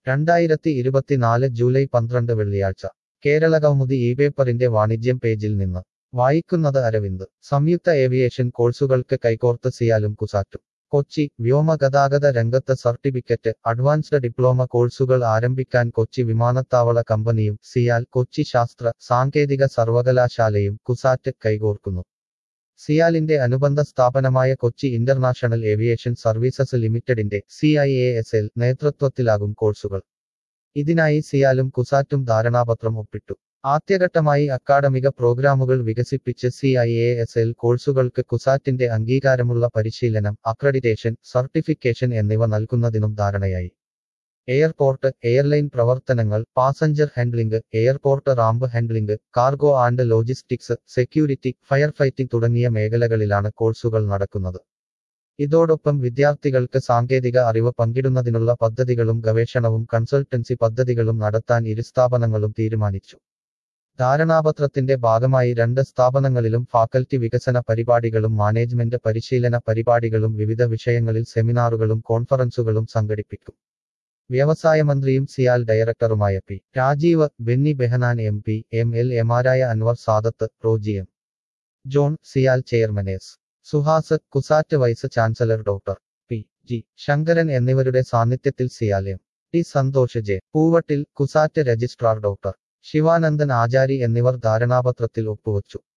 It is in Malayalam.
രണ്ടായിരത്തി ഇരുപത്തിനാല് ജൂലൈ പന്ത്രണ്ട് വെള്ളിയാഴ്ച കേരളകൗമുദി ഈ പേപ്പറിന്റെ വാണിജ്യം പേജിൽ നിന്ന് വായിക്കുന്നത് അരവിന്ദ് സംയുക്ത ഏവിയേഷൻ കോഴ്സുകൾക്ക് കൈകോർത്ത് സിയാലും കുസാറ്റും കൊച്ചി വ്യോമഗതാഗത രംഗത്ത് സർട്ടിഫിക്കറ്റ് അഡ്വാൻസ്ഡ് ഡിപ്ലോമ കോഴ്സുകൾ ആരംഭിക്കാൻ കൊച്ചി വിമാനത്താവള കമ്പനിയും സിയാൽ കൊച്ചി ശാസ്ത്ര സാങ്കേതിക സർവകലാശാലയും കുസാറ്റ് കൈകോർക്കുന്നു സിയാലിന്റെ അനുബന്ധ സ്ഥാപനമായ കൊച്ചി ഇന്റർനാഷണൽ ഏവിയേഷൻ സർവീസസ് ലിമിറ്റഡിന്റെ C I A S L നേതൃത്വത്തിലാകും കോഴ്സുകൾ ഇതിനായി സിയാലും കുസാറ്റും ധാരണാപത്രം ഒപ്പിട്ടു ആദ്യഘട്ടമായി അക്കാഡമിക പ്രോഗ്രാമുകൾ വികസിപ്പിച്ച് C I A S L കോഴ്സുകൾക്ക് കുസാറ്റിന്റെ അംഗീകാരമുള്ള പരിശീലനം അക്രഡിറ്റേഷൻ സർട്ടിഫിക്കേഷൻ എന്നിവ നൽകുന്നതിനും ധാരണയായി എയർപോർട്ട് എയർലൈൻ പ്രവർത്തനങ്ങൾ passenger handling airport ramp handling cargo and logistics security fire fighting തുടങ്ങിയ മേഖലകളിലാണ് കോഴ്സുകൾ നടക്കുന്നത് ഇതോടൊപ്പം വിദ്യാർത്ഥികൾക്ക് സാങ്കേതിക അറിവ് പങ്കിടുന്നതിനുള്ള പദ്ധതികളും ഗവേഷണവും കൺസൾട്ടൻസി പദ്ധതികളും നടത്താൻ ഇരു സ്ഥാപനങ്ങളും തീരുമാനിച്ചു ധാരണാപത്രത്തിന്റെ ഭാഗമായി രണ്ട് സ്ഥാപനങ്ങളിലും ഫാക്കൽറ്റി വികസന പരിപാടികളും മാനേജ്മെന്റ് പരിശീലന പരിപാടികളും വിവിധ വിഷയങ്ങളിൽ സെമിനാറുകളും കോൺഫറൻസുകളും സംഘടിപ്പിക്കും വ്യവസായ മന്ത്രിയും സിയാൽ ഡയറക്ടറുമായ P Rajeev Benny Behanan M P M L എമാരായ Anwar Sadath Roji M John CIAL chairman S Suhas CUSAT vice chancellor doctor P G Sankaran എന്നിവരുടെ സാന്നിധ്യത്തിൽ CIAL M T Santhosh J Poovattil CUSAT registrar doctor Sivanandan Achari എന്നിവർ ധാരണാപത്രത്തിൽ ഒപ്പുവച്ചു